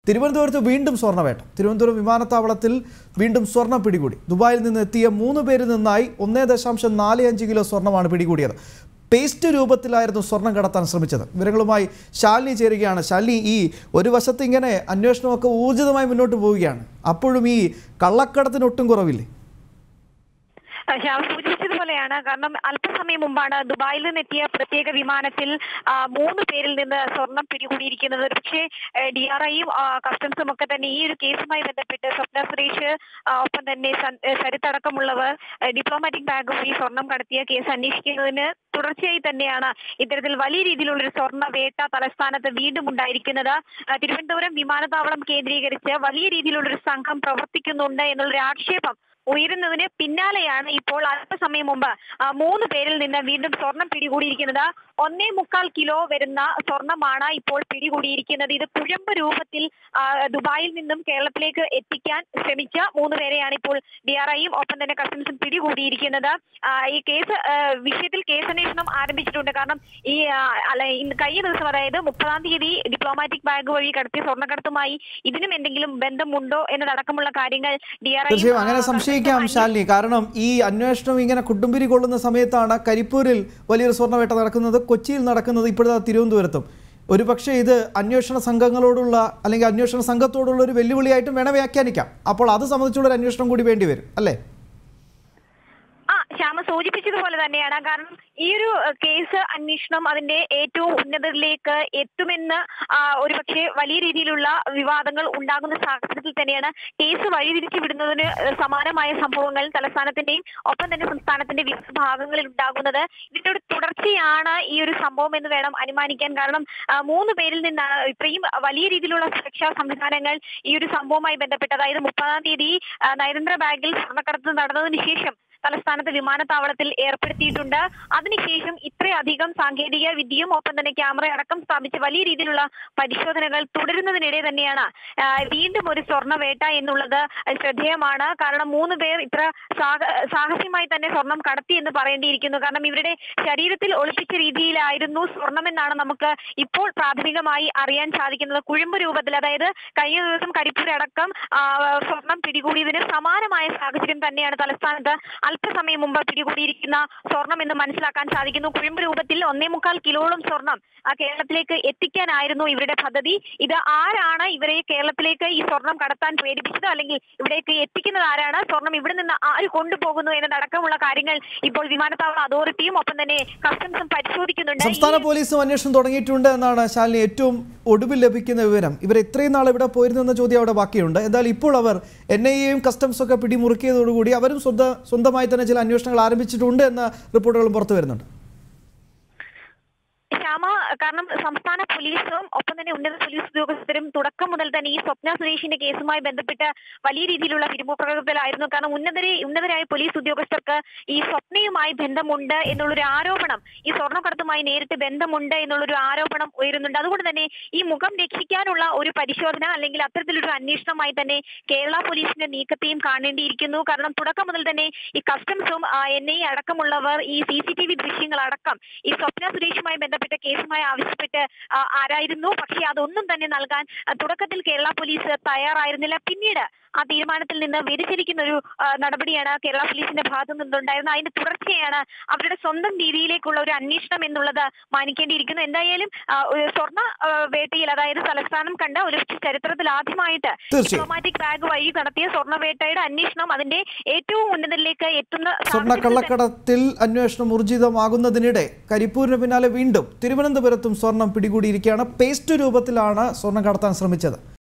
തിരുവനന്തപുരത്ത് വീണ്ടും സ്വർണ്ണവേട്ട തിരുവനന്തപുരം വിമാനത്താവളത്തിൽ വീണ്ടും സ്വർണ്ണം പിടികൂടി ദുബായിൽ നിന്ന് എത്തിയ മൂന്ന് പേരിൽ നിന്നായി ഒന്നേ ദശാംശം നാല് അഞ്ച് കിലോ സ്വർണ്ണമാണ് പിടികൂടിയത് പേസ്റ്റ് രൂപത്തിലായിരുന്നു സ്വർണം കടത്താൻ ശ്രമിച്ചത് വിവരങ്ങളുമായി ശാലിനി ചേരുകയാണ് ശാലിനി ഈ ഒരു വശത്ത് ഇങ്ങനെ അന്വേഷണമൊക്കെ ഊർജിതമായി മുന്നോട്ട് പോവുകയാണ് അപ്പോഴും ഈ കള്ളക്കടത്തിന് ഒട്ടും കുറവില്ലേ ശ്യാം സൂചിപ്പിച്ചതുപോലെയാണ് കാരണം അല്പസമയം മുമ്പാണ് ദുബായിൽ നിന്നെത്തിയ പ്രത്യേക വിമാനത്തിൽ ആ, മൂന്ന് പേരിൽ നിന്ന് സ്വർണം പിടികൂടിയിരിക്കുന്നത് പക്ഷേ ഡി ആർ ഐയും കസ്റ്റംസും ഒക്കെ തന്നെ ഈ ഒരു കേസുമായി ബന്ധപ്പെട്ട് സ്വപ്ന സുരേഷ് ആ, ഒപ്പം തന്നെ സൻ- ഏ, സരിത്ത് അടക്കമുള്ളവർ ഡിപ്ലോമാറ്റിക് ബാഗ് വഴി സ്വർണം കടത്തിയ കേസ് അന്വേഷിക്കുന്നതിന് തുടർച്ചയായി തന്നെയാണ് ഇത്തരത്തിൽ വലിയ രീതിയിലുള്ള ഒരു സ്വർണ്ണ വേട്ട തലസ്ഥാനത്ത് വീണ്ടും ഉണ്ടായിരിക്കുന്നത് ആ, തിരുവനന്തപുരം വിമാനത്താവളം കേന്ദ്രീകരിച്ച് വലിയ രീതിയിലുള്ള ഒരു സംഘം പ്രവർത്തിക്കുന്നുണ്ട് എന്നുള്ളൊരു ആക്ഷേപം ഉയരുന്നതിന് പിന്നാലെയാണ് ഇപ്പോൾ അല്പസമയം മുമ്പ് ആ, മൂന്ന് പേരിൽ നിന്ന് വീണ്ടും സ്വർണം പിടികൂടിയിരിക്കുന്നത് ഒന്നേ മുക്കാൽ കിലോ വരുന്ന സ്വർണമാണ് ഇപ്പോൾ പിടികൂടിയിരിക്കുന്നത് ഇത് കുഴമ്പ് രൂപത്തിൽ ആ, ദുബായിൽ നിന്നും കേരളത്തിലേക്ക് എത്തിക്കാൻ ശ്രമിച്ച മൂന്ന് പേരെയാണ് ഇപ്പോൾ ഡി ആർ ഐയും ഒപ്പം തന്നെ കസ്റ്റംസും പിടികൂടിയിരിക്കുന്നത് ആ, ഈ കേസ് ആ, വിഷയത്തിൽ കേസന്വേഷണം ആരംഭിച്ചിട്ടുണ്ട് കാരണം ഈ ആ, അല്ല ഇന്ന് കഴിഞ്ഞ ദിവസം അതായത് മുപ്പതാം തീയതി ഡിപ്ലോമാറ്റിക് ബാഗ് വഴി കടത്തിയ സ്വർണ്ണക്കടത്തുമായി ഇതിനും എന്തെങ്കിലും ബന്ധമുണ്ടോ എന്നതടക്കമുള്ള കാര്യങ്ങൾ ഡി ആർ തീർച്ചയായും അങ്ങനെ സംശയിക്കാം ശാലിനി കാരണം ഈ അന്വേഷണം ഇങ്ങനെ കുട്ടുംപിരി കൊള്ളുന്ന സമയത്താണ് കരിപ്പൂരിൽ വലിയൊരു സ്വർണ്ണവേട്ട നടക്കുന്നത് കൊച്ചിയിൽ നടക്കുന്നത് ഇപ്പോഴത്തെ തിരുവനന്തപുരത്തും ഒരുപക്ഷെ ഇത് അന്വേഷണ സംഘങ്ങളോടുള്ള അല്ലെങ്കിൽ അന്വേഷണ സംഘത്തോടുള്ള ഒരു വെല്ലുവിളിയായിട്ടും വേണം വ്യാഖ്യാനിക്കാം അപ്പോൾ അത് സംബന്ധിച്ചുള്ള ഒരു അന്വേഷണം കൂടി വേണ്ടി വരും അല്ലേ ആ ശ്യാമ സൂചിപ്പിച്ചതുപോലെ തന്നെയാണ് കാരണം ഈ ഒരു ഏഹ്, കേസ് അന്വേഷണം അതിന്റെ ഏറ്റവും ഉന്നതരിലേക്ക് എത്തുമെന്ന് ആ, ഒരുപക്ഷെ വലിയ രീതിയിലുള്ള വിവാദങ്ങൾ ഉണ്ടാകുന്ന സാഹചര്യത്തിൽ തന്നെയാണ് കേസ് വഴിതിരിച്ചു വിടുന്നതിന് ഏഹ്, സമാനമായ സംഭവങ്ങൾ തലസ്ഥാനത്തിന്റെയും ഒപ്പം തന്നെ സംസ്ഥാനത്തിന്റെ വിവിധ ഭാഗങ്ങളിൽ ഉണ്ടാകുന്നത് ഇതിന്റെ ഒരു തുടർച്ചയാണ് ഈ ഒരു സംഭവം എന്ന് വേണം അനുമാനിക്കാൻ കാരണം ആ, മൂന്ന് പേരിൽ നിന്നാണ് ഇത്രയും വലിയ രീതിയിലുള്ള സുരക്ഷാ സംവിധാനങ്ങൾ ഈ ഒരു സംഭവവുമായി ബന്ധപ്പെട്ട് അതായത് മുപ്പതാം തീയതി ആ, നയതന്ത്ര ബാഗിൽ സ്വർണ്ണക്കടത്ത് നടന്നതിന് ശേഷം തലസ്ഥാനത്ത് വിമാനത്താവളത്തിൽ ഏർപ്പെടുത്തിയിട്ടുണ്ട് അതിനുശേഷം ഇത്രയധികം സാങ്കേതിക വിദ്യയും ഒപ്പം തന്നെ ക്യാമറ അടക്കം സ്ഥാപിച്ച് വലിയ രീതിയിലുള്ള പരിശോധനകൾ തുടരുന്നതിനിടെ തന്നെയാണ് ആ, വീണ്ടും ഒരു സ്വർണ്ണവേട്ട എന്നുള്ളത് ശ്രദ്ധേയമാണ് കാരണം മൂന്ന് പേർ ഇത്ര സാഹ- സാഹസ്യമായി തന്നെ സ്വർണം കടത്തി എന്ന് പറയേണ്ടിയിരിക്കുന്നു കാരണം ഇവരുടെ ശരീരത്തിൽ ഒളിപ്പിച്ച രീതിയിലായിരുന്നു സ്വർണമെന്നാണ് നമുക്ക് ഇപ്പോൾ പ്രാഥമികമായി അറിയാൻ സാധിക്കുന്നത് കുഴമ്പ് രൂപത്തിൽ അതായത് കഴിഞ്ഞ ദിവസം കരിപ്പൂർ അടക്കം ആ, സ്വർണം പിടികൂടിയതിന് സമാനമായ സാഹചര്യം തന്നെയാണ് തലസ്ഥാനത്ത് അല്പസമയം മുമ്പ് പിടികൂടിയിരിക്കുന്ന സ്വർണം എന്ന് മനസ്സിലാക്കാൻ സാധിക്കുന്നു കുഴമ്പ് രൂപത്തിൽ ഒന്നേ മുക്കാൽ കിലോളം സ്വർണം ആ കേരളത്തിലേക്ക് എത്തിക്കാനായിരുന്നു ഇവരുടെ പദ്ധതി ഇത് ആരാണ് ഇവരെ കേരളത്തിലേക്ക് ഈ സ്വർണം കടത്താൻ പ്രേരിപ്പിച്ചത് അല്ലെങ്കിൽ ഇവിടേക്ക് എത്തിക്കുന്നത് ആരാണ് സ്വർണം ഇവിടെ നിന്ന് ആര് കൊണ്ടുപോകുന്നു എന്നതടക്കമുള്ള കാര്യങ്ങൾ ഇപ്പോൾ വിമാനത്താവള അതോറിറ്റിയും ഒപ്പം തന്നെ കസ്റ്റംസും പരിശോധിക്കുന്നുണ്ട് സംസ്ഥാന പോലീസും അന്വേഷണം തുടങ്ങിയിട്ടുണ്ട് എന്നാണ് ശാലിനി ഏറ്റവും ഒടുവിൽ ലഭിക്കുന്ന വിവരം ഇവർ ഇത്രയും നാൾ ഇവിടെ പോയിരുന്നെന്ന ചോദ്യം അവിടെ ബാക്കിയുണ്ട് എന്തായാലും ഇപ്പോൾ അവർ എൻ ഐ എയും കസ്റ്റംസും ഒക്കെ പിടിമുറുക്കിയതോടുകൂടി അവരും സ്വന്ത സ്വന്തമായി തന്നെ ചില അന്വേഷണങ്ങൾ ആരംഭിച്ചിട്ടുണ്ട് എന്ന റിപ്പോർട്ടുകളും പുറത്തു വരുന്നുണ്ട് ശ്യാമ കാരണം സംസ്ഥാന പോലീസും ഒപ്പം തന്നെ ഉന്നത പോലീസ് ഉദ്യോഗസ്ഥരും തുടക്കം മുതൽ തന്നെ ഈ സ്വപ്ന സുരേഷിന്റെ കേസുമായി ബന്ധപ്പെട്ട് വലിയ രീതിയിലുള്ള പിരിമുറുക്കത്തിലായിരുന്നു കാരണം ഉന്നതരെ ഉന്നതരായ പോലീസ് ഉദ്യോഗസ്ഥർക്ക് ഈ സ്വപ്നയുമായി ബന്ധമുണ്ട് എന്നുള്ളൊരു ആരോപണം ഈ സ്വർണ്ണക്കടത്തുമായി നേരിട്ട് ബന്ധമുണ്ട് എന്നുള്ളൊരു ആരോപണം ഉയരുന്നുണ്ട് അതുകൊണ്ട് തന്നെ ഈ മുഖം രക്ഷിക്കാനുള്ള ഒരു പരിശോധന അല്ലെങ്കിൽ അത്തരത്തിലൊരു അന്വേഷണമായി തന്നെ കേരള പോലീസിന്റെ നീക്കത്തെയും കാണേണ്ടിയിരിക്കുന്നു കാരണം തുടക്കം മുതൽ തന്നെ ഈ കസ്റ്റംസും എൻ ഐ അടക്കമുള്ളവർ ഈ സി സി ടി വി ദൃശ്യങ്ങൾ അടക്കം ഈ സ്വപ്ന സുരേഷുമായി ബന്ധപ്പെട്ട കേസുമായി ആവശ്യപ്പെട്ട് ആ, ആരായിരുന്നു പക്ഷേ അതൊന്നും തന്നെ നൽകാൻ ആ, തുടക്കത്തിൽ കേരള പോലീസ് തയ്യാറായിരുന്നില്ല പിന്നീട് ആ തീരുമാനത്തിൽ നിന്ന് വ്യതിചലിക്കുന്ന ഒരു ആ, നടപടിയാണ് കേരള പോലീസിന്റെ ഭാഗത്തു നിന്നുണ്ടായിരുന്നത് അതിന്റെ തുടർച്ചയാണ് അവരുടെ സ്വന്തം രീതിയിലേക്കുള്ള ഒരു അന്വേഷണം എന്നുള്ളത് മാനിക്കേണ്ടിയിരിക്കുന്നു എന്തായാലും ആ, ഒരു സ്വർണ്ണ ആ, വേട്ടയിൽ അതായത് തലസ്ഥാനം കണ്ട ഒരു ചരിത്രത്തിൽ ആദ്യമായിട്ട് തീർച്ചയായും. ഡിപ്ലോമാറ്റിക് ബാഗ് വഴി നടത്തിയ സ്വർണ്ണവേട്ടയുടെ അന്വേഷണം അതിന്റെ ഏറ്റവും ഉന്നതരിലേക്ക് എത്തുന്ന സ്വർണ്ണ സാഹചര്യത്തിൽ കള്ളക്കടത്തിൽ അന്വേഷണം ഊർജിതമാകുന്നതിനിടെ കരിപ്പൂരിന് പിന്നാലെ വീണ്ടും തിരുവനന്തപുരത്തും സ്വർണം പിടികൂടിയിരിക്കുകയാണ് പേസ്റ്റ് രൂപത്തിലാണ് സ്വർണം കടത്താൻ ശ്രമിച്ചത്